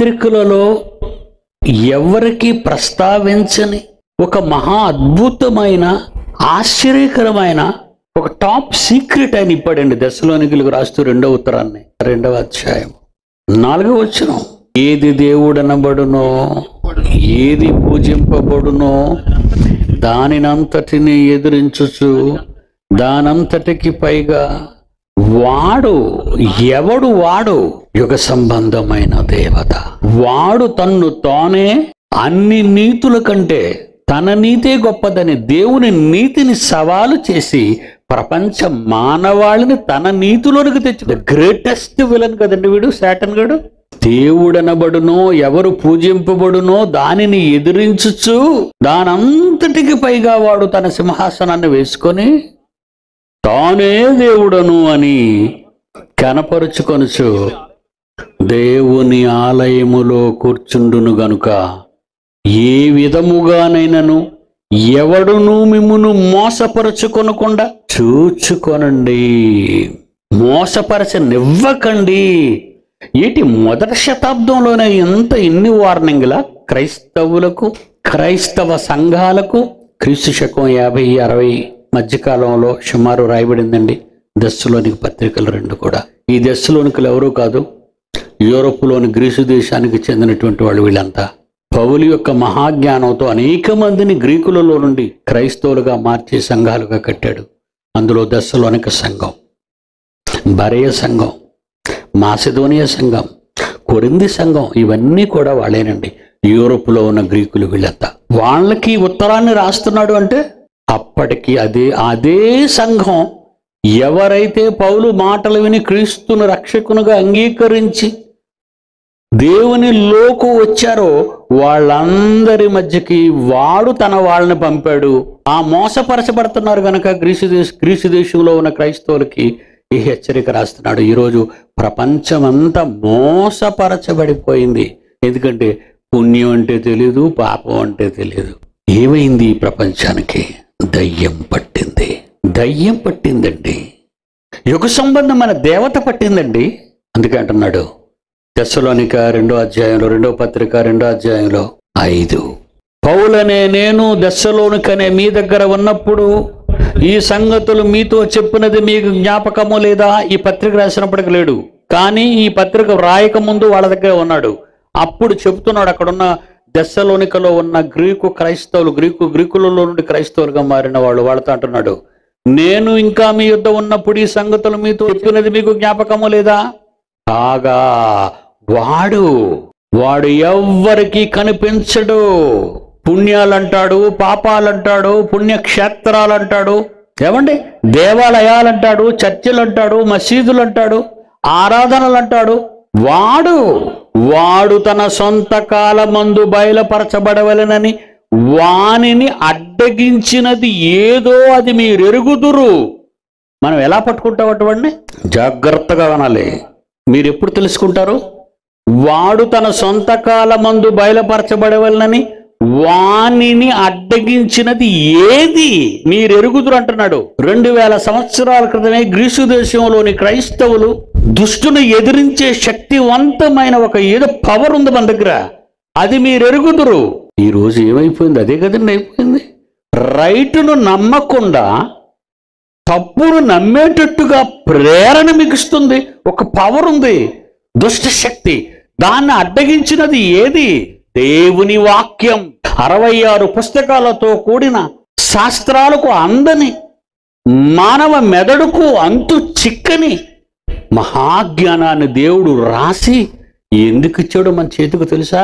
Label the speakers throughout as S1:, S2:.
S1: పత్రికలలో ఎవరికి ప్రస్తావించని ఒక మహా అద్భుతమైన ఆశ్చర్యకరమైన ఒక టాప్ సీక్రెట్ అని ఇప్పాడండి దశలోనికులకు రాస్తూ రెండవ ఉత్తరాన్ని రెండవ అధ్యాయం నాలుగవ వచ్చిన ఏది దేవుడనబడునో ఏది పూజింపబడునో దానినంతటిని ఎదిరించుచు దానంతటికి పైగా వాడు ఎవడు వాడు యుగ సంబంధమైన దేవత వాడు తన్ను తానే అన్ని నీతుల కంటే తన నీతే గొప్పదని దేవుని నీతిని సవాలు చేసి ప్రపంచ మానవాళిని తన నీతిలోనికి తెచ్చిన గ్రేటెస్ట్ విలన్ కదండి వీడు శాటన్ గడు దేవుడనబడునో ఎవరు పూజింపబడునో దానిని ఎదిరించుచు దానంతటికి పైగా వాడు తన సింహాసనాన్ని వేసుకొని తానే దేవుడను అని కనపరుచుకొనుచు దేవుని ఆలయములో కూర్చుండును గనుక ఏ విధముగానైనను ఎవడును మిమ్మును మోసపరుచుకొనకుండా చూచుకొనండి మోసపరచనివ్వకండి ఏటి మొదటి శతాబ్దంలోనే ఎంత ఎన్ని వార్నింగ్ల క్రైస్తవులకు క్రైస్తవ సంఘాలకు క్రీస్తు శకం యాభై అరవై మధ్యకాలంలో సుమారు రాయబడిందండి దశలోనికి పత్రికలు రెండు కూడా ఈ దశలోనికలు ఎవరూ కాదు యూరోప్లోని గ్రీసు దేశానికి చెందినటువంటి వాళ్ళు వీళ్ళంతా పౌలు యొక్క మహాజ్ఞానంతో అనేక మందిని గ్రీకులలో నుండి క్రైస్తవులుగా మార్చి సంఘాలుగా కట్టాడు అందులో దశలోనిక సంఘం బరేయ సంఘం మాసిదోనియ సంఘం కొరింది సంఘం ఇవన్నీ కూడా వాళ్ళేనండి యూరోప్లో ఉన్న గ్రీకులు వీళ్ళంతా వాళ్ళకి ఉత్తరాన్ని రాస్తున్నాడు అంటే అప్పటికి అదే అదే సంఘం ఎవరైతే పౌలు మాటలు విని క్రీస్తును రక్షకునుగా అంగీకరించి దేవుని లోకు వచ్చారో వాళ్ళందరి మధ్యకి వాడు తన వాళ్ళని పంపాడు ఆ మోసపరచబడుతున్నారు గనక గ్రీసు దేశ గ్రీసు దేశంలో ఉన్న క్రైస్తవులకి ఈ హెచ్చరిక రాస్తున్నాడు ఈరోజు ప్రపంచమంతా మోసపరచబడిపోయింది ఎందుకంటే పుణ్యం అంటే తెలియదు పాపం అంటే తెలియదు ఏమైంది ఈ ప్రపంచానికి దయ్యం పట్టింది దయ్యం పట్టిందండి యుగ సంబంధమైన దేవత పట్టిందండి అందుకే అంటున్నాడు దశలోనిక రెండో అధ్యాయంలో రెండో పత్రిక రెండో అధ్యాయంలో ఐదు పౌలనే నేను దశలోనికనే మీ దగ్గర ఉన్నప్పుడు ఈ సంగతులు మీతో చెప్పినది మీకు జ్ఞాపకము లేదా ఈ పత్రిక రాసినప్పటికి లేడు కానీ ఈ పత్రిక రాయక ముందు వాళ్ళ దగ్గర ఉన్నాడు అప్పుడు చెప్తున్నాడు అక్కడున్న దశలోనికలో ఉన్న గ్రీకు క్రైస్తవులు గ్రీకు గ్రీకులలో నుండి క్రైస్తవులుగా మారిన వాళ్ళు వాళ్ళతో అంటున్నాడు నేను ఇంకా మీ యుద్ధ ఉన్నప్పుడు ఈ సంగతులు మీతో చెప్పినది మీకు జ్ఞాపకము లేదా కాగా వాడు వాడు ఎవ్వరికి కనిపించడు పుణ్యాలంటాడు పాపాలంటాడు పుణ్యక్షేత్రాలంటాడు ఏమండి దేవాలయాలంటాడు చర్చిలు అంటాడు మసీదులు అంటాడు ఆరాధనలు అంటాడు వాడు వాడు తన సొంత కాలమందు బయలుపరచబడవలెనని వానిని అడ్డగించినది ఏదో అది మీరు ఎరుగుదురు మనం ఎలా పట్టుకుంటాం అటువంటి జాగ్రత్తగా వినాలి మీరు ఎప్పుడు తెలుసుకుంటారు వాడు తన సొంత కాలమందు బయలుపరచబడవలనని వానిని అడ్డగించినది ఏది మీరు ఎరుగుదురు అంటున్నాడు రెండు వేల సంవత్సరాల క్రితమే గ్రీసు దేశంలోని క్రైస్తవులు దుష్టును ఎదిరించే శక్తివంతమైన ఒక ఏదో పవర్ ఉంది మన దగ్గర అది మీరు ఎరుగుదురు ఈ రోజు ఏమైపోయింది అదే కదండి అయిపోయింది రైటును నమ్మకుండా తప్పును నమ్మేటట్టుగా ప్రేరణ మీకు ఇస్తుంది ఒక పవర్ ఉంది దుష్ట శక్తి దాన్ని అడ్డగించినది ఏది దేవుని వాక్యం అరవై ఆరు పుస్తకాలతో కూడిన శాస్త్రాలకు అందని మానవ మెదడుకు అంతు చిక్కని మహాజ్ఞానాన్ని దేవుడు రాసి ఎందుకు ఇచ్చాడో మన చేతికి తెలుసా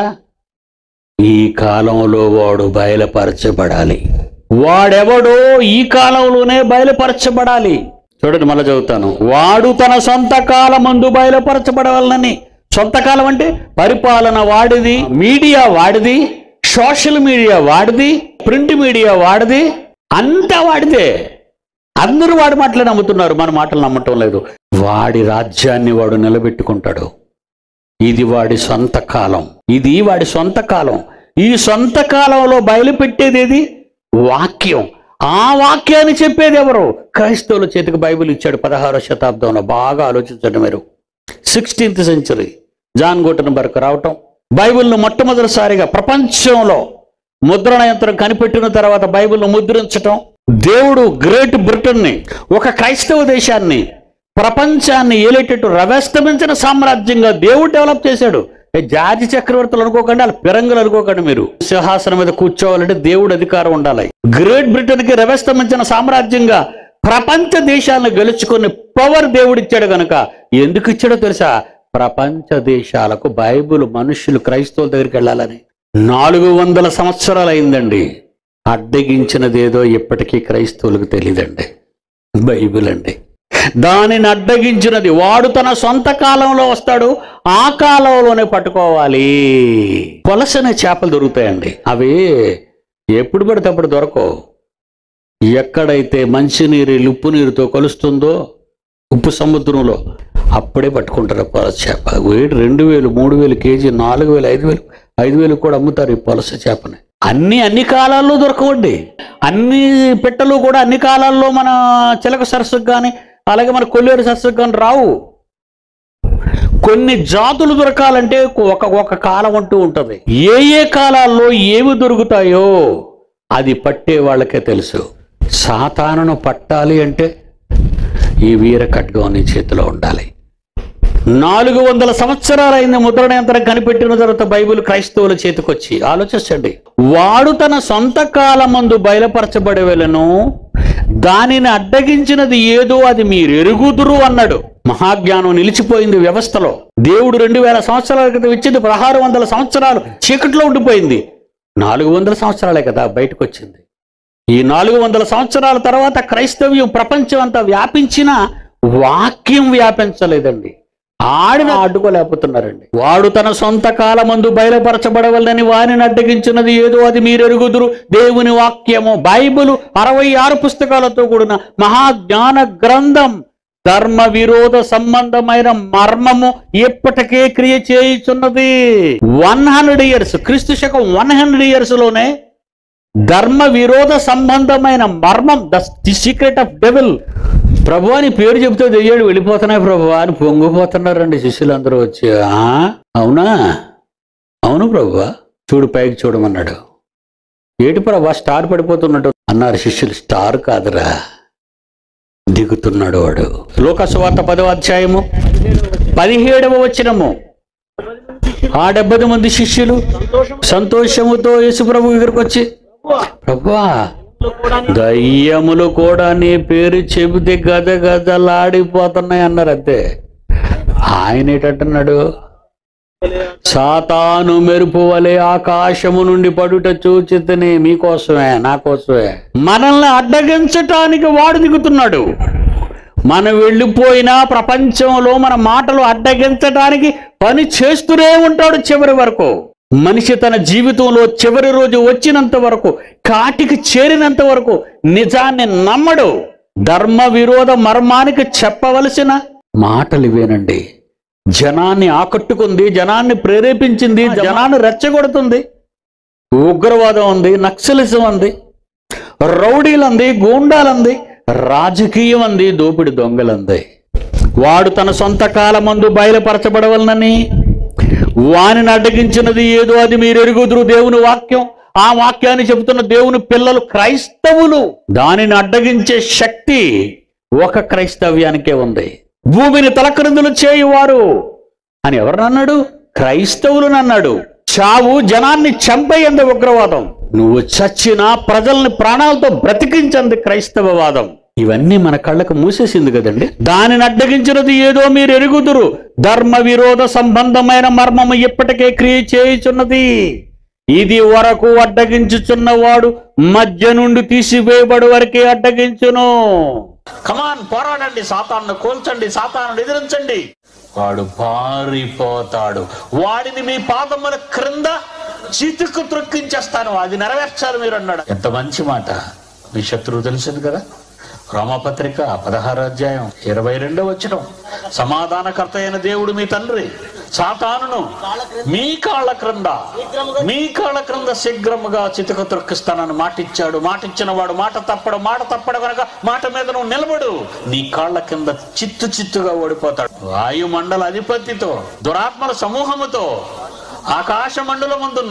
S1: ఈ కాలంలో వాడు బయలుపరచబడాలి వాడెవడో ఈ కాలంలోనే బయలుపరచబడాలి చూడండి మళ్ళీ చదువుతాను వాడు తన సొంత కాలమందు బయలుపరచబడవాలని సొంత కాలం అంటే పరిపాలన వాడిది మీడియా వాడిది సోషల్ మీడియా వాడిది ప్రింట్ మీడియా వాడిది అంతా వాడిదే అందరూ వాడి మాటలు నమ్ముతున్నారు మన మాటలు నమ్మటం లేదు వాడి రాజ్యాన్ని వాడు నిలబెట్టుకుంటాడు ఇది వాడి సొంత కాలం ఇది వాడి సొంత కాలం ఈ సొంత కాలంలో బయలుపెట్టేది ఏది వాక్యం ఆ వాక్యాన్ని చెప్పేది ఎవరు క్రైస్తవుల చేతికి బైబిల్ ఇచ్చాడు పదహారో శతాబ్దంలో బాగా ఆలోచించండి మీరు sixteenth century John Gutenberg రావటం బైబిల్ను మొట్టమొదటిసారిగా ప్రపంచంలో ముద్రణ యంత్రం కనిపెట్టిన తర్వాత బైబిల్ను ముద్రించటం దేవుడు గ్రేట్ బ్రిటన్ని ఒక క్రైస్తవ దేశాన్ని ప్రపంచాన్ని ఏలేటట్టు రవస్తమించిన సామ్రాజ్యంగా దేవుడు డెవలప్ చేశాడు ఏ జార్జి చక్రవర్తులు అనుకోకండి వాళ్ళ పిరంగులు అనుకోకండి మీరు సింహాసనం మీద కూర్చోవాలంటే దేవుడు అధికారం ఉండాలి గ్రేట్ బ్రిటన్ కి రవస్తమించిన సామ్రాజ్యంగా ప్రపంచ దేశాలను గెలుచుకుని పవర్ దేవుడిచ్చాడు గనుక ఎందుకు ఇచ్చాడో తెలుసా ప్రపంచ దేశాలకు బైబిల్ మనుషులు క్రైస్తవుల దగ్గరికి వెళ్ళాలని నాలుగు వందల సంవత్సరాలు అయిందండి అడ్డగించినదేదో ఇప్పటికీ క్రైస్తవులకు తెలియదండి బైబిల్ అండి దానిని అడ్డగించినది వాడు తన సొంత కాలంలో వస్తాడు ఆ కాలంలోనే పట్టుకోవాలి పొలసనే చేపలు దొరుకుతాయండి అవి ఎప్పుడు పడితే అప్పుడు దొరకవు ఎక్కడైతే మంచినీరు ఉప్పు నీరుతో కలుస్తుందో ఉప్పు సముద్రంలో అప్పుడే పట్టుకుంటారు ఆ పొలస చేప వేడి రెండు వేలు మూడు వేలు కేజీ నాలుగు వేలు ఐదు వేలు ఐదు వేలు కూడా అమ్ముతారు ఈ పొలస చేపని అన్ని అన్ని కాలాల్లో దొరకవండి అన్ని పెట్టలు కూడా అన్ని కాలాల్లో మన చిలక సరస్సుకు కానీ అలాగే మన కొల్లేరు సరస్సుకు కానీ రావు కొన్ని జాతులు దొరకాలంటే ఒక ఒక కాలం అంటూ ఉంటది ఏ ఏ కాలాల్లో ఏవి దొరుకుతాయో అది పట్టే వాళ్ళకే తెలుసు సాతానును పట్టాలి అంటే ఈ వీర ఖడ్గం నీ చేతిలో ఉండాలి నాలుగు వందల సంవత్సరాలైంది ముద్రణ యంత్రం కనిపెట్టిన తర్వాత బైబిల్ క్రైస్తవుల చేతికొచ్చి ఆలోచించండి వాడు తన సొంత కాలమందు బయలుపరచబడి వెళ్ళను దానిని అడ్డగించినది ఏదో అది మీరు ఎరుగుదురు అన్నాడు మహాజ్ఞానం నిలిచిపోయింది వ్యవస్థలో దేవుడు రెండు వేల సంవత్సరాల క్రితం ఇచ్చింది పదహారు వందల సంవత్సరాలు చీకట్లో ఉండిపోయింది నాలుగు వందల సంవత్సరాలే కదా బయటకు వచ్చింది ఈ నాలుగు వందల సంవత్సరాల తర్వాత క్రైస్తవ్యం ప్రపంచం అంతా వ్యాపించిన వాక్యం వ్యాపించలేదండి ఆడిన అడ్డుకోలేకపోతున్నారండి వాడు తన సొంత కాలమందు బయలుపరచబడవల్లని వారిని అడ్డగించినది ఏదో అది మీరు ఎరుగుదురు దేవుని వాక్యము బైబిల్ అరవై ఆరు పుస్తకాలతో కూడిన మహాజ్ఞాన గ్రంథం ధర్మ విరోధ సంబంధమైన మర్మము ఎప్పటికే క్రియ చేయుచున్నది వన్ హండ్రెడ్ ఇయర్స్ క్రీస్తు శకం వన్ హండ్రెడ్ ఇయర్స్ లోనే ధర్మ విరోధ సంబంధమైన మర్మం ద సీక్రెట్ ఆఫ్ డెవిల్ ప్రభు అని పేరు చెబుతూ దెయ్యాడు వెళ్ళిపోతున్నాయి ప్రభు అని పొంగిపోతున్నారండి శిష్యులందరూ వచ్చి "ఆ? అవునా అవును ప్రభు చూడు పైకి చూడమన్నాడు ఏటి ప్రభా స్టార్ పడిపోతున్నట్టు అన్నారు శిష్యులు స్టార్ కాదురా దిగుతున్నాడు వాడు లోకసువార్త పదవ అధ్యాయము పదిహేడవ వచ్చినము ఆ డెబ్బది మంది శిష్యులు సంతోషముతో యేసుప్రభు దగ్గరకు వచ్చి ప్రభువా దయ్యములు కూడా నీ పేరు చెబితే గద గదలాడిపోతున్నాయి అన్నారు అంతే ఆయన ఏంటంటున్నాడు సాతాను మెరుపు వలె ఆకాశము నుండి పడుట చూచితని మీకోసమే నా కోసమే మనల్ని అడ్డగించటానికి వాడు దిగుతున్నాడు మనం వెళ్ళిపోయినా ప్రపంచంలో మన మాటలు అడ్డగించడానికి పని చేస్తూనే ఉంటాడు చివరి వరకు మనిషి తన జీవితంలో చివరి రోజు వచ్చినంత వరకు కాటికి చేరినంత వరకు నిజాన్ని నమ్మడు ధర్మ విరోధ మర్మానికి చెప్పవలసిన మాటలు ఇవేనండి జనాన్ని ఆకట్టుకుంది జనాన్ని ప్రేరేపించింది జనాన్ని రెచ్చగొడుతుంది ఉగ్రవాదం ఉంది నక్సలిజం ఉంది రౌడీలంది గూండాలంది రాజకీయం అంది దోపిడి దొంగలంది వాడు తన సొంత కాలమందు బయలుపరచబడవలనని వానిని అడ్డగించినది ఏదో అది మీరు ఎరుగుదురు దేవుని వాక్యం ఆ వాక్యాన్ని చెబుతున్న దేవుని పిల్లలు క్రైస్తవులు దానిని అడ్డగించే శక్తి ఒక క్రైస్తవ్యానికే ఉంది భూమిని తలక్రిందులు చేయువారు అని ఎవరినన్నాడు క్రైస్తవులను అన్నాడు చావు జనాన్ని చంపేయంది ఉగ్రవాదం నువ్వు చచ్చినా ప్రజల్ని ప్రాణాలతో బ్రతికించంది క్రైస్తవవాదం ఇవన్నీ మన కళ్ళకు మూసేసింది కదండి దానిని అడ్డగించినది ఏదో మీరు ఎరుగుదురు ధర్మ విరోధ సంబంధమైన మర్మము ఇప్పటికే క్రియ చేయుచున్నది ఇది వరకు అడ్డగించుచున్నవాడు మధ్య నుండి తీసివేయబడి వరకే అడ్డగించును కమాన్ పోరాడండి సాతాను కోల్చండి సాతాను ఎదిరించండి వాడు పారిపోతాడు వాడిని మీ పాదముల క్రింద చితుకు త్రొక్కించేస్తాను అది నెరవేర్చాలి మీరు అన్నాడు ఎంత మంచి మాట మీ శత్రువు తెలిసింది కదా రోమపత్రిక పదహారు అధ్యాయం ఇరవై రెండో వచ్చిన సమాధానకర్త అయిన దేవుడు మీ తండ్రి సాతానును మీ కాళ్ళ క్రింద మీ కాళ్ళ క్రింద శీఘ్రముగా చితుక త్రొక్కిస్తానని మాటిచ్చాడు మాటిచ్చిన వాడు మాట తప్పడు మాట తప్పడు కనుక మాట మీద నువ్వు నిలబడు నీ కాళ్ళ కింద చిత్తు చిత్తుగా ఓడిపోతాడు వాయుమండల అధిపతితో దురాత్మల సమూహముతో ఆకాశ మండలం ముందున్న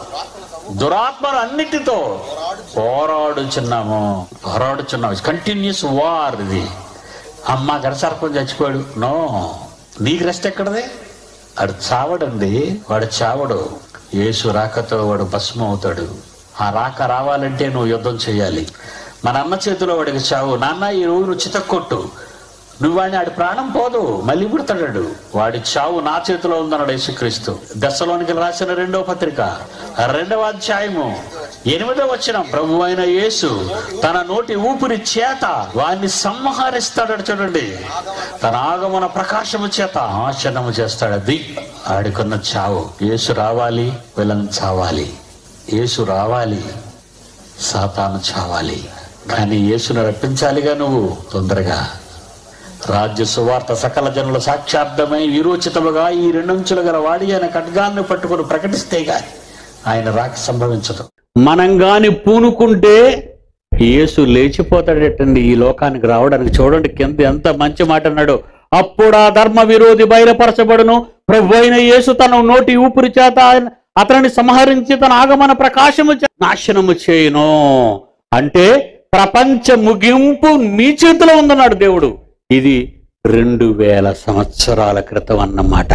S1: దురాత్మలు అన్నిటితో పోరాడుచున్నాము పోరాడుచున్నాము కంటిన్యూస్ వార్ ఇది అమ్మ గడసర్పం చచ్చిపోయాడు నో నీకు రెస్ట్ ఎక్కడది వాడు చావడండి వాడు చావడు యేసు రాకతో వాడు భస్మం అవుతాడు ఆ రాక రావాలంటే నువ్వు యుద్ధం చేయాలి మన అన్న చేతిలో వాడికి చావు నాన్న ఈ రోజు నువ్వు చితక్కొట్టు నువ్వు వాడిని ఆడి ప్రాణం పోదు మళ్ళీ పుడతాడు వాడి చావు నా చేతిలో ఉందన్నాడు యేసుక్రీస్తు దశలోనికి రాసిన రెండవ పత్రిక రెండవ అధ్యాయము ఎనిమిదవ వచ్చిన ప్రభు అయిన యేసు తన నోటి ఊపిరి చేత వాడిని సంహరిస్తాడు చూడండి తన ఆగమన ప్రకాశము చేత ఆచరణము చేస్తాడు అది ఆడికున్న చావు యేసు రావాలి వీళ్ళని చావాలి యేసు రావాలి సాతాను చావాలి కానీ యేసును రప్పించాలిగా నువ్వు తొందరగా రాజ్య సువార్త సకల జనుల సాక్షార్థమై విరోచితముగా ఈ రెండంచులు గల వాడి ఆయన ఖడ్గాన్ని పట్టుకుని ప్రకటిస్తే గాని ఆయన రాక సంభవించదు మనం గాని పూనుకుంటే యేసు లేచిపోతాడటండి ఈ లోకానికి రావడానికి చూడండి కింద ఎంత మంచి మాట అన్నాడు అప్పుడు ఆ ధర్మ విరోధి బయలుపరచబడును ప్రభు అయిన యేసు తన నోటి ఊపిరి చేత ఆయన- అతనిని సంహరించి తన ఆగమన ప్రకాశము చే- నాశనము చేయును అంటే ప్రపంచ ముగింపు నీ చేతిలో ఉందన్నాడు దేవుడు ఇది రెండు వేల సంవత్సరాల క్రితం అన్నమాట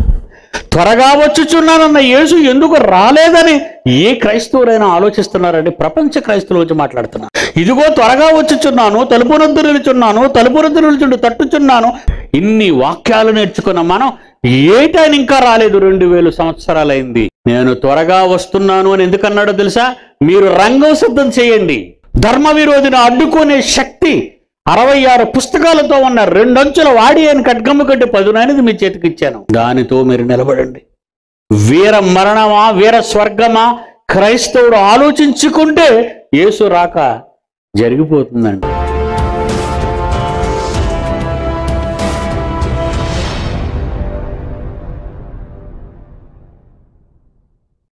S1: త్వరగా వచ్చుచున్నానన్న యేసు ఎందుకు రాలేదని ఏ క్రైస్తవులైనా ఆలోచిస్తున్నారండి ప్రపంచ క్రైస్తవుల గురించి మాట్లాడుతున్నా ఇదిగో త్వరగా వచ్చుచున్నాను తలుపునొద్దు నిలుచున్నాను తలుపునొద్దు నిలుచుండు తట్టుచున్నాను ఇన్ని వాక్యాలు నేర్చుకున్న మనం ఏటైనా ఇంకా రాలేదు రెండు వేలు సంవత్సరాలైంది నేను త్వరగా వస్తున్నాను అని ఎందుకన్నాడో తెలుసా మీరు రంగం సిద్ధం చేయండి ధర్మ విరోధిని అడ్డుకునే శక్తి అరవై ఆరు పుస్తకాలతో ఉన్న రెండంచుల వాడి అని ఖడ్గమ్మ కట్టి పదునైనది మీ చేతికి ఇచ్చాను దానితో మీరు నిలబడండి వీర మరణమా వీర స్వర్గమా క్రైస్తవుడు ఆలోచించుకుంటే యేసు రాక జరిగిపోతుందండి